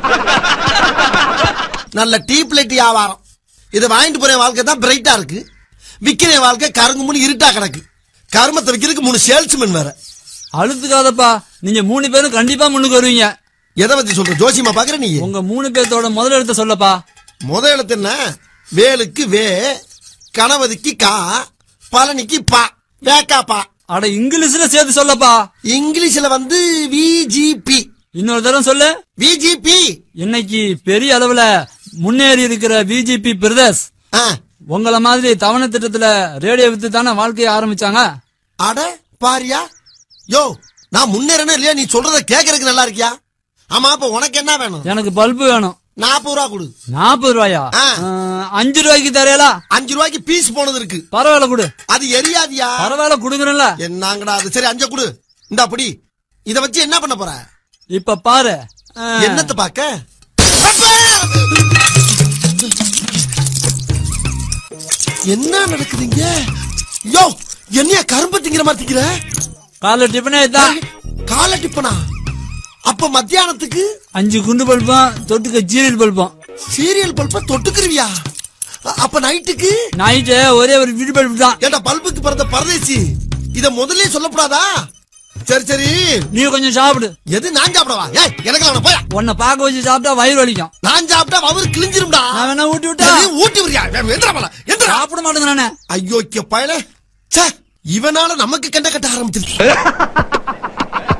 நல்ல deep light வியாபாரம் இதை வாங்கிட்டு போற வாழ்க்கை தான் பிரைட்டா இருக்கு விக்கிற வாழ்க்கை கருங்குமுன்னு இருட்டா கிடக்கு கருமத்தை விக்கிறதுக்கு மூணு சேல்ஸ்மேன் வேற அழுத்துக்காதப்பா நீங்க மூணு பேரும் கண்டிப்பா முன்னுக்கு வருவீங்க எதை பத்தி சொல்ற ஜோசியமா பாக்குற நீ உங்க மூணு பேர்த்தோட முதல் எழுத்த சொல்லப்பா முத எழுத்து என்ன வேலுக்கு வே கணவதிக்கு கா பழனிக்கு பா வேக்கா பா அட இங்கிலீஷ்ல சேர்த்து சொல்லப்பா இங்கிலீஷ்ல வந்து விஜிபி இன்னொரு தடவை சொல்லு விஜிபி இன்னைக்கு பெரிய அளவுல முன்னேறி இருக்கிற பிஜேபி பிரதர்ஸ் உங்கள மாதிரி தவணை திட்டத்துல ரேடியோ வித்து தானே வாழ்க்கைய ஆரம்பிச்சாங்க அட பாரியா யோ நான் முன்னேறனே இல்லையா நீ சொல்றத கேக்குறதுக்கு நல்லா இருக்கியா ஆமா அப்ப உனக்கு என்ன வேணும் எனக்கு பல்பு வேணும் நாற்பது ரூபா கொடு நாற்பது ரூபாயா ஆ. ஆ, அஞ்சு ரூபாய்க்கு தரையலா அஞ்சு ரூபாய்க்கு பீஸ் போனது இருக்கு பரவாயில்ல கொடு அது எரியாதியா பரவாயில்ல கொடுக்குறேன்ல என்னங்கடா அது சரி அஞ்ச கொடு இந்த அப்படி இத வச்சு என்ன பண்ண போற இப்ப பாரு ஆ, என்னத்தை பாக்க என்ன நடக்குதுங்க யோ என்னைய கரும்பு திங்கிற மாதிரி திங்கிற காலைல டிஃபனே தான் காலை டிப்பனா அப்ப மத்தியானத்துக்கு அஞ்சு குண்டு பல்பம் தொட்டுக்க ஜீரல் பல்பம் சீரியல் பல்ப தொட்டுக்கிருவியா அ- அப்ப நைட்டுக்கு நைட்டு ஒரே ஒரு வீடு பல்பு தான் ஏண்டா பல்புக்கு பிறந்த பரதேசி இத முதல்லயே சொல்லக்கூடாதா சரி சரி நீ கொஞ்சம் சாப்பிடு எது நான் சாப்பிடவா ஏய் எனக்கு வேணாம் போயா உன்னை பார்க்க வச்சு சாப்பிட்டா வயிறு வலிக்கும் நான் சாப்பிட்டா அவரு கிழிஞ்சிரும்டா நான் வேணா ஊட்டி விட்டா சரி, ஊட்டி விடுறியா எந்திரா போல எந்திரா சாப்பிட மாட்டேங்கிறானே ஐயோ பயல ச்சே இவனால நமக்கு கண்ட கட்ட ஆரம்பிச்சிருச்சு